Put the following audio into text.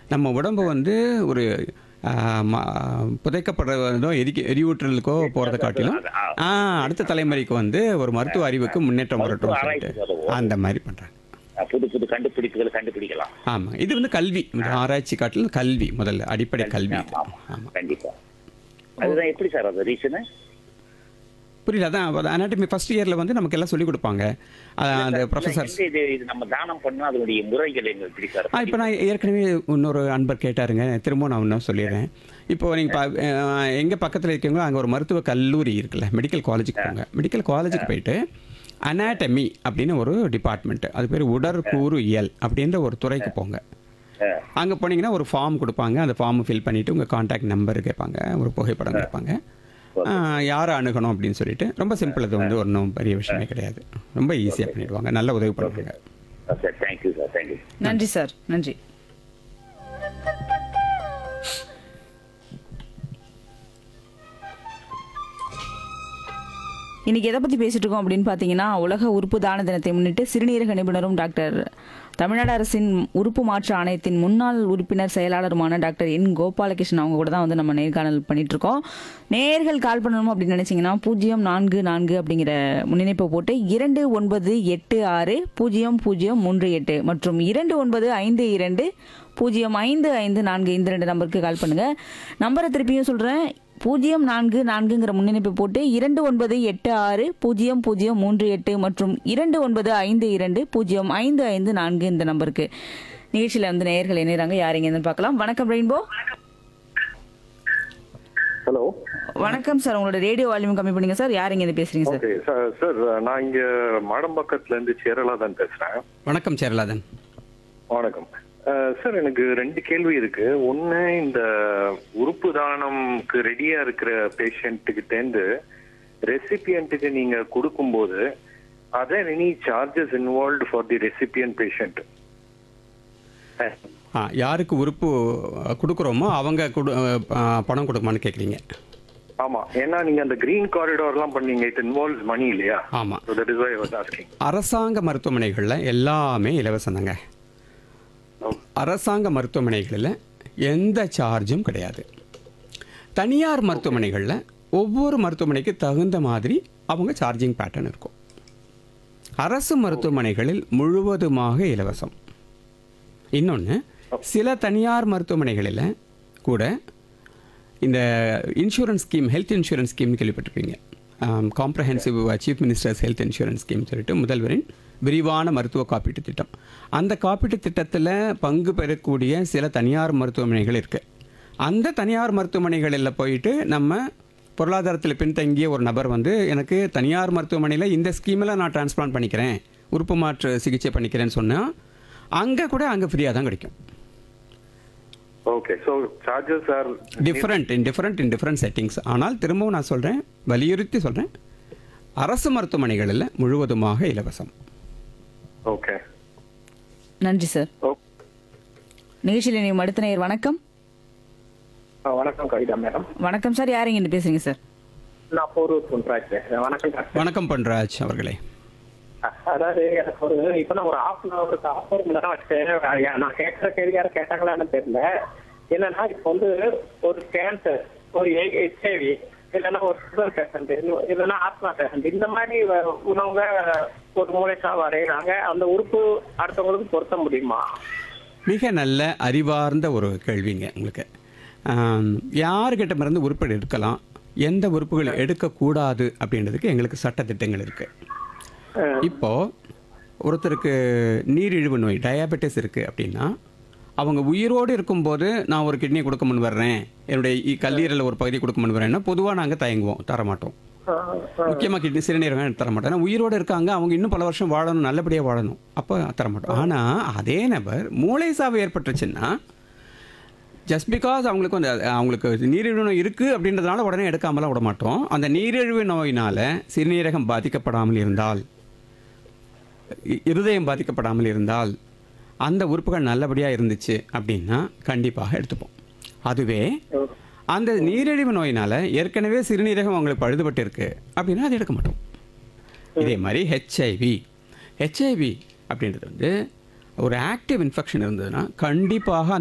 நம்ம உடம்பு வந்து ஒரு ஆ, ம- புதைக்கப்படுறதோ எரிக்க எரிவூற்றலுக்கோ போகிறத காட்டிலும் ஆ, அடுத்த தலைமுறைக்கு வந்து ஒரு மருத்துவ அறிவுக்கு முன்னேற்றம் வரட்டும் சொல்லிட்டு அந்த மாதிரி பண்ணுறாங்க அஹ் புது புது கண்டுபிடிப்புகளை கண்டுபிடிக்கலாம் ஆமாம் இது வந்து கல்வி இந்த ஆராய்ச்சி காட்டிலும் கல்வி முதல்ல அடிப்படை கல்வி இது. ஆமா, ஆமாம் கண்டிப்பா அதுதான் எப்படி சார் அது ரீசனு புரியல அதான் அனாட்டமி ஃபர்ஸ்ட் இயரில் வந்து நமக்கு எல்லாம் சொல்லிக் கொடுப்பாங்க ஆ, அந்த ப்ரொஃபஸர்ஸ் இது இது நம்ம தானம் பண்ணா அதனுடைய முறைகள் எங்க எப்படி சார் ஆ இப்போ நான் ஏற்கனவே இன்னொரு அன்பர் கேட்டாருங்க திரும்பவும் நான் இன்னும் சொல்லிடுறேன் இப்போ நீங்கள் எங்கள் பக்கத்தில் இருக்கீங்களோ அங்கே ஒரு மருத்துவ கல்லூரி இருக்குல்ல மெடிக்கல் காலேஜுக்கு போங்க மெடிக்கல் காலேஜுக்கு போயிட்டு அனாட்டமி அப்படின்னு ஒரு டிபார்ட்மெண்ட் அது பேர் உடற்கூறு இயல் அப்படின்ற ஒரு துறைக்கு போங்க அஹ், அங்கே போனீங்கன்னா ஒரு ஃபார்ம் கொடுப்பாங்க அந்த ஃபார்ம் ஃபில் பண்ணிவிட்டு உங்கள் காண்டாக்ட் நம்பர் கேட்பாங்க ஒரு புகைப்படம் கேட்பாங்க யாரை அணுகணும் அப்படின்னு சொல்லிட்டு ரொம்ப சிம்பிள் அது வந்து ஒன்றும் பெரிய விஷயமே கிடையாது ரொம்ப ஈஸியாக பண்ணிடுவாங்க நல்ல உதவி பண்ணுவாங்க சார் தேங்க்யூ சார் தேங்க்யூ நன்றி சார் நன்றி இன்னைக்கு எதை பத்தி பேசிட்டு இருக்கோம் அப்படின்னு பாத்தீங்கன்னா உலக உறுப்பு தான தினத்தை முன்னிட்டு சிறுநீரக நிபுணரும் டாக்டர் தமிழ்நாடு அரசின் உறுப்பு மாற்று ஆணையத்தின் முன்னாள் உறுப்பினர் செயலாளருமான டாக்டர் என் கோபாலகிருஷ்ணன் அவங்க கூட தான் வந்து நம்ம நேர்காணல் பண்ணிட்டு இருக்கோம் நேர்கள் கால் பண்ணணும் அப்படின்னு நினைச்சீங்கன்னா பூஜ்ஜியம் நான்கு நான்கு அப்படிங்கிற முன்னிணைப்பை போட்டு இரண்டு ஒன்பது எட்டு ஆறு பூஜ்ஜியம் பூஜ்ஜியம் மூன்று எட்டு மற்றும் இரண்டு ஒன்பது ஐந்து இரண்டு பூஜ்ஜியம் ஐந்து ஐந்து நான்கு இந்த ரெண்டு நம்பருக்கு கால் பண்ணுங்க நம்பரை திருப்பியும் சொல்றேன் பூஜ்ஜியம் நான்கு நான்குங்கிற முன்னிணைப்பை போட்டு இரண்டு ஒன்பது எட்டு ஆறு பூஜ்ஜியம் பூஜ்ஜியம் மூன்று எட்டு மற்றும் இரண்டு ஒன்பது ஐந்து இரண்டு பூஜ்ஜியம் ஐந்து ஐந்து நான்கு இந்த நம்பருக்கு நிகழ்ச்சியில வந்து நேயர்கள் இணைகிறாங்க யாருங்க பார்க்கலாம் வணக்கம் ரெயின்போ ஹலோ வணக்கம் சார் உங்களோட ரேடியோ வால்யூம் கம்மி பண்ணுங்க சார் யாருங்க இருந்து பேசுறீங்க சார் ஓகே சார் சார் நான் இங்க மாடம்பாக்கத்துல இருந்து சேரலா தான் பேசுறேன் வணக்கம் சேரலாதன் வணக்கம் அஹ், சார் எனக்கு ரெண்டு கேள்வி இருக்கு ஒண்ணு இந்த உறுப்பு தானம்க்கு ரெடியா இருக்கிற பேஷண்ட்டுக்கிட்டேருந்து ரெசிபியன்ட்டுக்கு நீங்க கொடுக்கும்போது அதே any charges involved for the recipient patient ஆ யாருக்கு உறுப்பு கொடுக்குறோமோ அவங்க கொடு ஆ, பணம் கொடுக்குமான்னு கேட்குறீங்க ஆமா ஏன்னா நீங்க அந்த கிரீன் காரிடார்லாம் பண்ணீங்க இட் இன்வால்வ்ஸ் மணி இல்லையா ஆமாம் So that is why I was asking. அரசாங்க மருத்துவமனைகளில் எல்லாமே இலவசம் தாங்க அரசாங்க மருத்துவமனைகளில் எந்த சார்ஜும் கிடையாது தனியார் மருத்துவமனைகளில் ஒவ்வொரு மருத்துவமனைக்கு தகுந்த மாதிரி அவங்க சார்ஜிங் பேட்டர்ன் இருக்கும் அரசு மருத்துவமனைகளில் முழுவதுமாக இலவசம் இன்னொன்று சில தனியார் மருத்துவமனைகளில் கூட இந்த insurance scheme health insurance scheme கேள்விப்பட்டிருப்பீங்க comprehensive chief minister's health insurance scheme சொல்லிட்டு முதல்வரின் விரிவான மருத்துவ காப்பீட்டு திட்டம் அந்த காப்பீட்டு திட்டத்தில் பங்கு பெறக்கூடிய சில தனியார் மருத்துவமனைகள் இருக்குது அந்த தனியார் மருத்துவமனைகளில் போயிட்டு நம்ம பொருளாதாரத்தில் பின்தங்கிய ஒரு நபர் வந்து எனக்கு தனியார் மருத்துவமனையில் இந்த ஸ்கீமில் நான் டிரான்ஸ்பிளான்ட் பண்ணிக்கிறேன் உறுப்பு மாற்று சிகிச்சை பண்ணிக்கிறேன்னு சொன்னால் அங்கே கூட அங்கே ஃப்ரீயாக தான் கிடைக்கும் Okay, so charges are different in different in different settings ஆனால் திரும்பவும் நான் சொல்கிறேன் வலியுறுத்தி சொல்கிறேன் அரசு மருத்துவமனைகளில் முழுவதுமாக இலவசம் okay. நன்றி சார் Oh. நிகழ்ச்சியில் நீங்க அடுத்த நேயர் வணக்கம் ஆ, வணக்கம் கவிதா மேடம் வணக்கம் சார் யாருங்க இருந்து பேசுறீங்க சார் நான் போரூர் பொன்ராஜ் பேசுறேன் வணக்கம் டாக்டர் வணக்கம் பண்ராஜ் அவர்களே அ- அதாவது எனக்கு ஒரு இப்ப நான் ஒரு ஹாஃப் அன் ஹவருக்கு ஹாஃப் ஒரு மணி நேரம் வச்சேன் நான் கேட்கற கேள்வி யாரும் கேட்டாங்களான்னு தெரியல என்னன்னா இப்போ வந்து ஒரு கேன்சர் ஒரு ஹெச்ஐவி இல்லைன்னா ஒரு சுகர் பேஷண்ட் இல்லைன்னா ஆத்மா பேஷண்ட் இந்த மாதிரி வ- உள்ளவங்க ஒரு மூளைக்கா வரைகிறாங்க அந்த உறுப்பு அடுத்தவங்களுக்கு பொருத்த முடியுமா மிக நல்ல அறிவார்ந்த ஒரு கேள்விங்க உங்களுக்கு ஆம், யார்கிட்ட இருந்து உறுப்புகள் எடுக்கலாம் எந்த உறுப்புகள் எடுக்கக்கூடாது அப்படின்றதுக்கு எங்களுக்கு சட்டத்திட்டங்கள் இருக்குது இப்போ ஒருத்தருக்கு நீரிழிவு நோய் டயாபெட்டிஸ் இருக்குது அப்படின்னா அவங்க உயிரோடு இருக்கும்போது நான் ஒரு கிட்னி கொடுக்க முன் வர்றேன் என்னுடைய இ- கல்லீரலில் ஒரு பகுதி கொடுக்க முன் வர்றேன்னா பொதுவாக நாங்கள் தயங்குவோம் தரமாட்டோம் முக்கியமாக கிட்னி சிறுநீரகம் தரமாட்டோம் ஏன்னா உயிரோடு இருக்காங்க அவங்க இன்னும் பல வருஷம் வாழணும் நல்லபடியாக வாழணும் அப்போ தரமாட்டோம் ஆனால் அதே நபர் மூளை சாவு ஏற்பட்டுச்சுன்னா ஜஸ்ட் பிகாஸ் அவங்களுக்கு வந்து அது- அவங்களுக்கு நீரிழிவு நோய் இருக்குது அப்படின்றதுனால உடனே எடுக்காமலாம் விட மாட்டோம் அந்த நீரிழிவு நோயினால் சிறுநீரகம் பாதிக்கப்படாமல் இருந்தால் இ- இருதயம் பாதிக்கப்படாமல் இருந்தால் அந்த உறுப்புகள் நல்லபடியாக இருந்துச்சு அப்படின்னா கண்டிப்பாக எடுத்துப்போம் அதுவே அந்த நீரிழிவு நோயினால் ஏற்கனவே சிறுநீரகம் அவங்களுக்கு பழுதுபட்டு இருக்கு அப்படின்னா அது எடுக்க மாட்டோம் இதே மாதிரி ஹெச்ஐவி ஹெச்ஐவி அப்படின்றது வந்து ஒரு ஆக்டிவ் இன்ஃபெக்ஷன் இருந்ததுன்னா கண்டிப்பாக